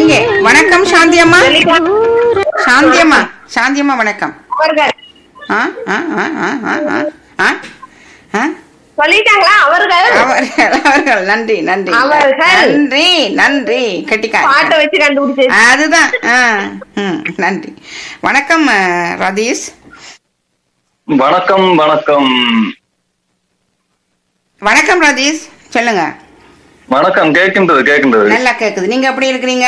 எங்கே வணக்கம் சாந்தி அம்மா சொல்லிட்டாங்க. சாந்தி அம்மா சாந்தி அம்மா வணக்கம் அவர்கள் ஆ ஆ ஆ ஆ ஆ ஆ ஆ ஆ சொல்லிட்டாங்களா அவர்கள் அவர்கள் அவர்கள் நன்றி நன்றி அவர்கள். நன்றி நன்றி கட்டிக்காரி பாட்டை வச்சு கண்டுபிடிச்சு அதுதான் ஆ, ம், நன்றி வணக்கம் அஹ், ரதீஷ் வணக்கம் வணக்கம் வணக்கம் ரதீஷ் சொல்லுங்க வணக்கம் கேட்கின்றது கேட்கின்றது நல்லா கேக்குது நீங்க எப்படி இருக்கிறீங்க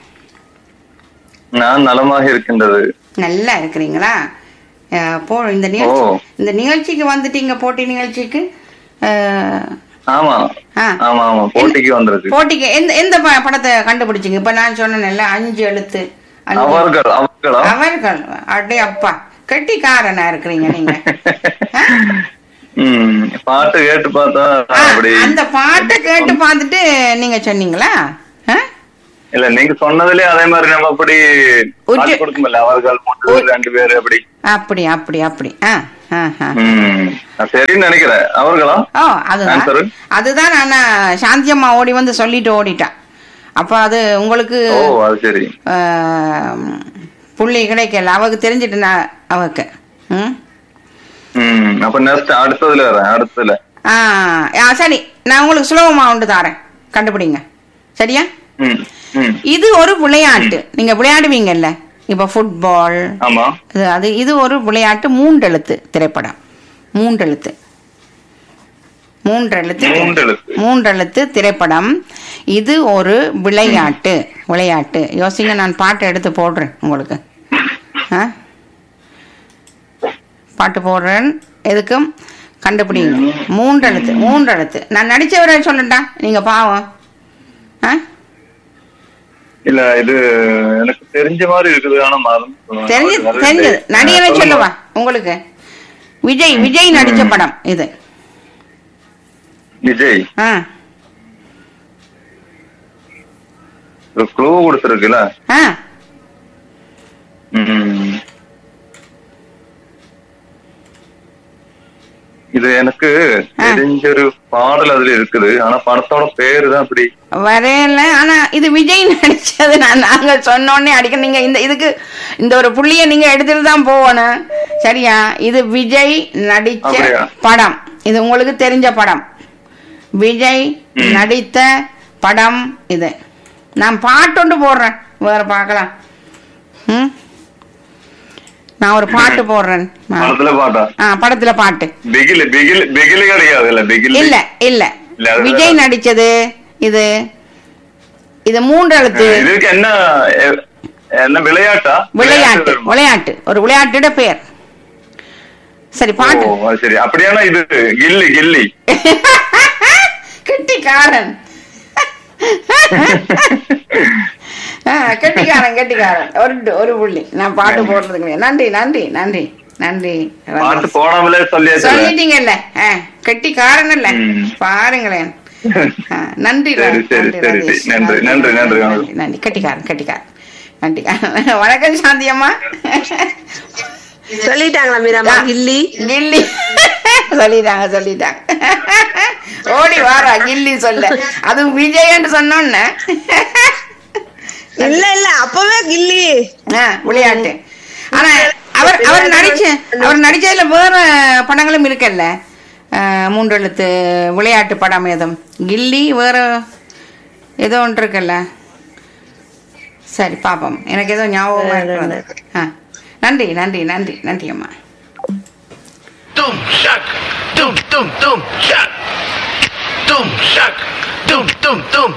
நான் நலமாக இருக்கின்றது நல்லா இருக்கிறீங்களா அஹ், போ இந்த நிகழ்ச்சி ஓ. இந்த நிகழ்ச்சிக்கு வந்துட்டீங்க போட்டி நிகழ்ச்சிக்கு அஹ், ஆமா ஆ. ஆமா ஆமா போட்டிக்கு வந்திருக்கு போட்டிக்கு எந்த எந்த ப- படத்தை கண்டுபிடிச்சீங்க இப்ப நான் சொன்னேன்ல அஞ்சு எழுத்து அஞ்சு- அவர்கள் அவர்களா அவர்கள் அடே அப்பா கெட்டிக்காரனா இருக்கிறீங்க நீங்க ஆ? ம் பாட்டு கேட்டு பார்த்தா ஆ, அப்படி அந்த பாட்டை கேட்டு பார்த்துட்டு நீங்க சொன்னீங்களா ஆ? இல்ல நீங்க சொன்னதுலயே அதே மாதிரி நம்ம அப்படி உற்று- பாட்டு கொடுக்குமில்ல அவர்கள் மூன்று பேர், ரெண்டு பேர் அப்படி அப்படி அப்படி அப்படி ஆ, ஆ, ஆ. ம் நான் சரின்னு நினைக்கிறேன் அவர்களா ஓ அதுதான் Answer? அதுதான் நான் சாந்தி அம்மா ஓடி வந்து சொல்லிட்டு ஓடிட்டான் அப்ப அது உங்களுக்கு ஓ அது சரி ஆ, புள்ளி கிடைக்கல அவக்கு தெரிஞ்சிட்டு நான் அவக்கு ம் ம் அப்ப நெக்ஸ்ட் அடுத்ததுல வரேன் அடுத்ததுல ஆ ஆ, சரி நான் உங்களுக்கு சுலபமா ஒன்று தாரேன் கண்டுபிடிங்க சரியா ம் ம் இது ஒரு விளையாட்டு நீங்க விளையாடுவீங்கல்ல இப்ப ஃபுட்பால் ஆமா இது அது இது ஒரு விளையாட்டு மூன்றெழுத்து திரைப்படம் மூன்றெழுத்து மூன்றெழுத்து மூன்றெழுத்து. மூன்றெழுத்து திரைப்படம் இது ஒரு விளையாட்டு விளையாட்டு யோசிங்க நான் பாட்டு எடுத்து போடுறேன் உங்களுக்கு ஆ? பாட்டு போடுறேன் எதுக்கும் கண்டுபிடிங்க மூன்றெழுத்து மூன்றெழுத்து நான் நடிச்சவரை சொல்லட்டா நீங்க பாவம் ஆ இல்ல இது எனக்கு தெரிஞ்ச மாதிரி இருக்குது ஆனா மறந்து தெரிஞ்சு வருது. தெரிஞ்சது நடிகரை சொல்லுங்க. சொல்லவா உங்களுக்கு விஜய் விஜய் நடிச்ச படம் இது விஜய் ஆ ஒரு க்ளூ கொடுத்துருக்குல்ல ஆ ம். இது எனக்கு ஆ. தெரிஞ்ச ஒரு பாடல் அதுல இருக்குது ஆனா படத்தோட பேரு தான் அப்படி வரையல ஆனா இது விஜய் நடிச்சது நான் நாங்க சொன்னோடனே அடிக்க நீங்க இந்த இதுக்கு இந்த ஒரு புள்ளிய நீங்க எடுத்துட்டு தான் போகணும் சரியா இது விஜய் நடிச்ச அப்படியா? படம் இது உங்களுக்கு தெரிஞ்ச படம் விஜய் ம். நடித்த படம் இது நான் பாட்டொண்டு போடுறேன் வேற பார்க்கலாம் ம் நான் ஒரு பாட்டு போடுறேன் ஆ. படத்துல பாட்டா ஆ படத்துல பாட்டு பிகிலி பிகிலி பிகிலி கிடையாது இல்ல பிகிலி இல்ல இல்ல இல்ல, அது விஜய் வேற. நடிச்சது இது இது மூன்று எழுத்து இதுக்கு என்ன எ- என்ன விளையாட்டா விளையாட்டு வருமா? விளையாட்டு ஒரு விளையாட்டோட பெயர் சரி பாட்டு ஓ அது சரி அப்படியானா இது கில்லி கில்லி கெட்டிக்காரன் ஆ, கெட்டிக்காரன் கெட்டிக்காரன் ஒரு ஒரு புள்ளி நான் பாட்டு போடுறதுக்கு இல்லையா. நன்றி நன்றி நன்றி நன்றி பாட்டு போடாமலே சொல்லியாச்சு சொல்லிட்டீங்கல்ல ஆ, கெட்டிக்காரன் இல்ல ம். பாருங்களேன் ஆ, நன்றி சரி, ரா- சரி, நன்றி, சரி, ரதீஷ். நன்றி, நன்றி, நன்றி, நன்றி நன்றி கட்டிக்காரன் கட்டிக்காரன் கட்டிக்காரன் வணக்கம் சாந்தி அம்மா சொல்லிட்டாங்களா மீராமா கில்லி கில்லி சொல்லிட்டாங்க சொல்லிட்டாங்க ஓடி வாரா கில்லி சொல்ல அது விஜயன்னு சொன்னோன்னு இல்ல இல்ல அப்பவே கில்லி ஆ, விளையாட்டு ஆனா அவர் அவர் நடிச்ச அவர் நடிச்சதுல வேற படங்களும் இருக்குல்ல ஆ, மூன்று எழுத்து விளையாட்டு படம் எதுவும் கில்லி வேற ஏதோ ஒன்று இருக்குல்ல சரி பாப்போம் எனக்கு ஏதோ ஞாபகமா இருக்கிறது ஆ நன்றி நன்றி நன்றி நன்றி அம்மா Doom shock, doom doom doom shock, doom shock, doom doom doom.